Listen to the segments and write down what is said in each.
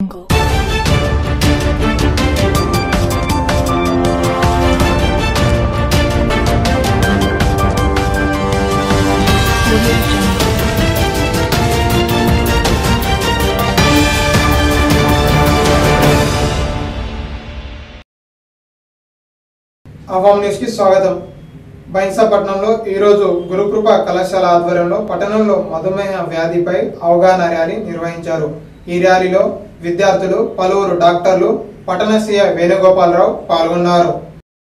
jungle. Audio jungle. Awaam news కి స్వాగతం బైన్సాపట్నంలో ఈరోజు గురుకృప కళాశాల ఆధ్వర్యంలో పట్టణంలో మధుమేహ వ్యాధిపై అవగాహన ర్యాలీ నిర్వహించారు ఈ ర్యాలీలో విద్యార్థులు పలువురు డాక్టర్లు పట్టణ సీఐ వేణుగోపాలరావు పాల్గొన్నారు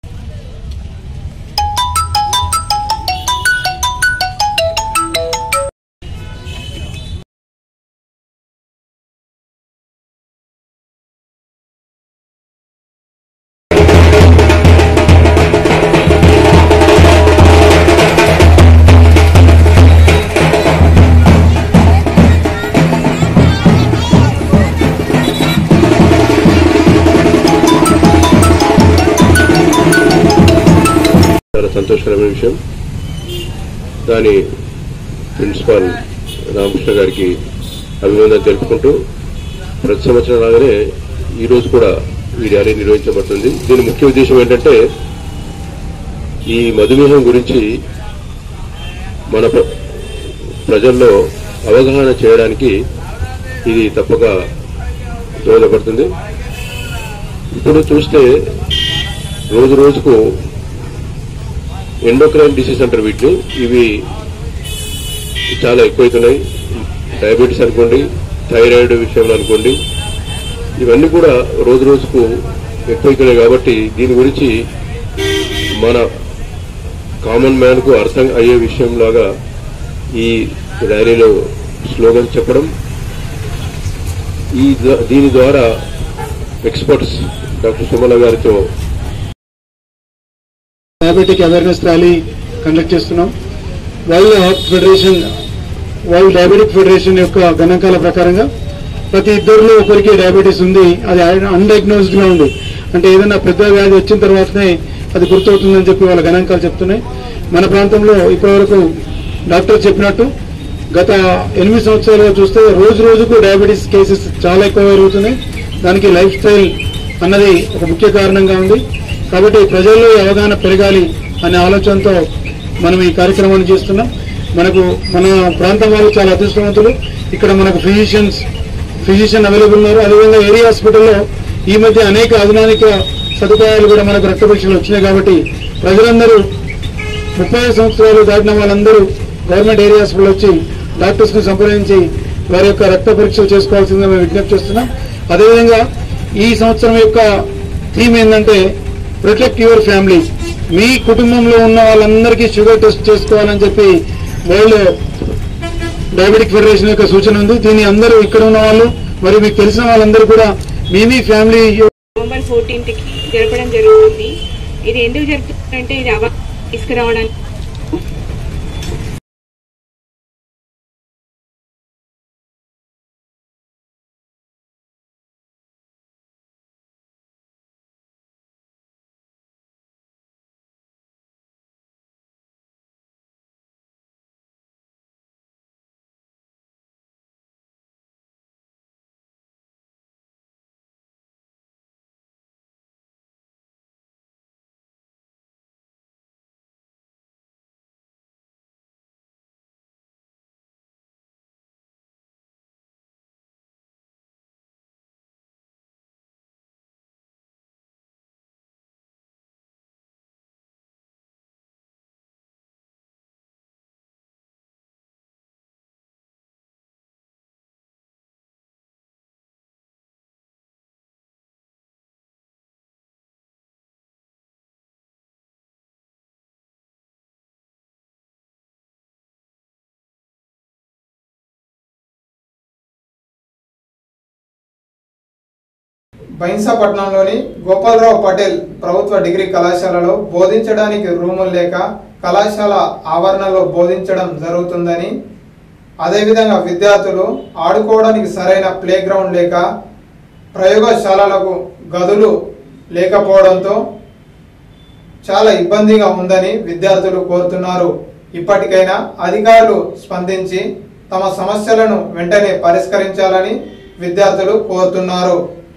చాలా సంతోషకరమైన విషయం దాని ప్రిన్సిపాల్ రామకృష్ణ గారికి అభినందన తెలుపుకుంటూ ప్రతి సంవత్సరం లాగానే ఈ రోజు కూడా ఈ ర్యాలీ నిర్వహించబడుతుంది దీని ముఖ్య ఉద్దేశం ఏంటంటే ఈ మధుమేహం గురించి మన ప్ర- ప్రజల్లో అవగాహన చేయడానికి ఇది తప్పక దోహదపడుతుంది ఇప్పుడు చూస్తే రోజు రోజుకు ఎండోక్రైన్ డిసీజ్ అంటారు వీటిని ఇవి చాలా ఎక్కువైతున్నాయి డయాబెటీస్ అనుకోండి థైరాయిడ్ విషయంలో అనుకోండి ఇవన్నీ కూడా రోజు రోజుకు ఎక్కువైతున్నాయి కాబట్టి దీని గురించి మన కామన్ మ్యాన్ కు అర్థం అయ్యే విషయంలాగా ఈ ర్యాలీలో స్లోగన్ చెప్పడం ఈ ద- దీని ద్వారా ఎక్స్పర్ట్స్ డాక్టర్ సుమల గారితో డయాబెటిక్ అవేర్నెస్ ర్యాలీ కండక్ట్ చేస్తున్నాం world federation world diabetic federation యొక్క గణాంకాల ప్రకారంగా ప్రతి ఇద్దరిలో ఒకరికి డయాబెటీస్ ఉంది అది అన్డయాగ్నోజ్డ్ గా ఉంది అంటే ఏదైనా పెద్ద వ్యాధి వచ్చిన తర్వాతనే అది గుర్తవుతుందని చెప్పి వాళ్ళ గణాంకాలు చెప్తున్నాయి మన ప్రాంతంలో ఇప్పటివరకు డాక్టర్ చెప్పినట్టు గత ఎనిమిది సంవత్సరాలుగా చూస్తే రోజు రోజుకు డయాబెటీస్ కేసెస్ చాలా ఎక్కువ పెరుగుతున్నాయి దానికి లైఫ్ స్టైల్ అన్నది ఒక ముఖ్య కారణంగా ఉంది కాబట్టి ప్రజల్లో ఈ అవగాహన పెరగాలి అనే ఆలోచనతో మనం ఈ కార్యక్రమాన్ని చేస్తున్నాం మనకు మన ప్రాంతం వాళ్ళు చాలా అదృష్టవంతులు ఇక్కడ మనకు ఫిజిషియన్స్ ఫిజిషియన్ అవైలబుల్ ఉన్నారు అదేవిధంగా ఏరియా హాస్పిటల్లో ఈ మధ్య అనేక ఆధునిక సదుపాయాలు కూడా మనకు రక్త పరీక్షలు వచ్చినాయి కాబట్టి ప్రజలందరూ ముప్పై ఐదు సంవత్సరాలు దాటిన వాళ్ళందరూ గవర్నమెంట్ ఏరియా హాస్పిటల్ వచ్చి డాక్టర్స్ ను సంప్రదించి వారి యొక్క రక్త పరీక్షలు చేసుకోవాల్సిందిగా మేము విజ్ఞప్తి చేస్తున్నాం అదేవిధంగా ఈ సంవత్సరం యొక్క థీమ్ ఏంటంటే ప్రొటెక్ట్ యువర్ ఫ్యామిలీ మీ కుటుంబంలో ఉన్న వాళ్ళందరికీ షుగర్ టెస్ట్ చేసుకోవాలని చెప్పి వరల్డ్ డయాబెటిక్ ఫెడరేషన్ యొక్క సూచన ఉంది దీన్ని అందరూ ఇక్కడ ఉన్న వాళ్ళు మరియు మీకు తెలిసిన వాళ్ళందరూ కూడా మీ మీ ఫ్యామిలీ నవంబర్ ఫోర్టీన్త్ కి జరపడం జరుగుతుంది ఇది ఎందుకు జరుగుతుందంటే ఇది అవగాహన తీసుకురావడానికి బైన్సాపట్నంలోని గోపాలరావు పటేల్ ప్రభుత్వ డిగ్రీ కళాశాలలో బోధించడానికి రూములు లేక కళాశాల ఆవరణలో బోధించడం జరుగుతుందని అదేవిధంగా విద్యార్థులు ఆడుకోవడానికి సరైన ప్లే గ్రౌండ్ లేక ప్రయోగశాలలకు గదులు లేకపోవడంతో చాలా ఇబ్బందిగా ఉందని విద్యార్థులు కోరుతున్నారు ఇప్పటికైనా అధికారులు స్పందించి తమ సమస్యలను వెంటనే పరిష్కరించాలని విద్యార్థులు కోరుతున్నారు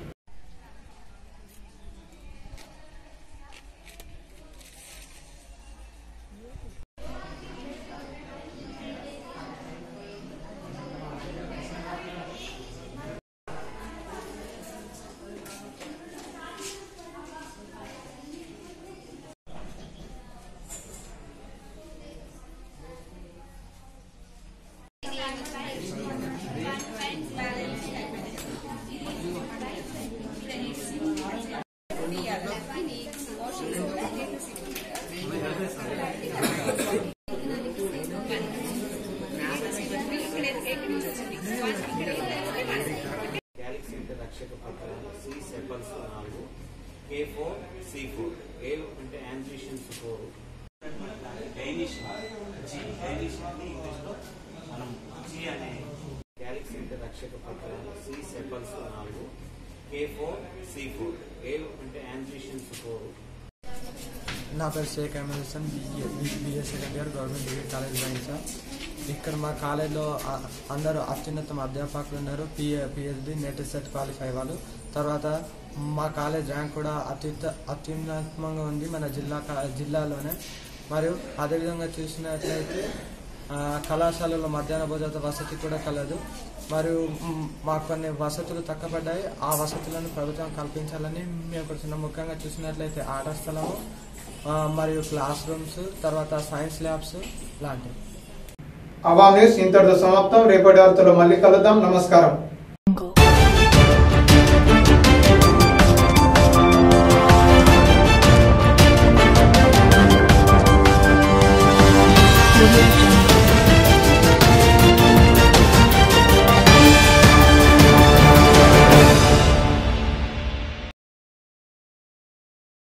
గ్యాలక్సీ అంటే రక్షక పత్రాలు సి సెపల్స్ నాలుగు K four C four A అంటే యాంజిషన్స్ ఫోర్ డైనిష్ జీ డైనిష్ అంటే ఇంగ్లీష్లో మనం జీ అనే గ్యాలక్సీ అంటే రక్షక పత్రాలు సి సెపల్స్ నాలుగు K four C four A అంటే యాంజిషన్స్ ఫోర్ నా పేరు Shaikh Ahmed Hussain BS second year government degree college Bhainsa ఇక్కడ మా కాలేజ్లో అ- అందరూ అత్యున్నత అధ్యాపకులు ఉన్నారు PA PhD NET SET qualify వాళ్ళు తర్వాత మా కాలేజ్ ర్యాంక్ కూడా అత్యుత అత్యున్నతంగా ఉంది మన జిల్లా కా- జిల్లాలోనే మరియు అదేవిధంగా చూసినట్లయితే ఆ, కళాశాలలో మధ్యాహ్న భోజన వసతి కూడా కలదు మరియు మ్, మాకు కొన్ని వసతులు తక్కబడ్డాయి ఆ వసతులను ప్రభుత్వం కల్పించాలని మేము కోరుతున్నాం ముఖ్యంగా చూసినట్లయితే ఆట స్థలము ఆ, మరియు క్లాస్ రూమ్స్ తర్వాత సైన్స్ ల్యాబ్స్ లాంటివి అవాం న్యూస్ ఇంతటితో సమాప్తం రేపటి వార్తలో మళ్ళీ కలుద్దాం నమస్కారం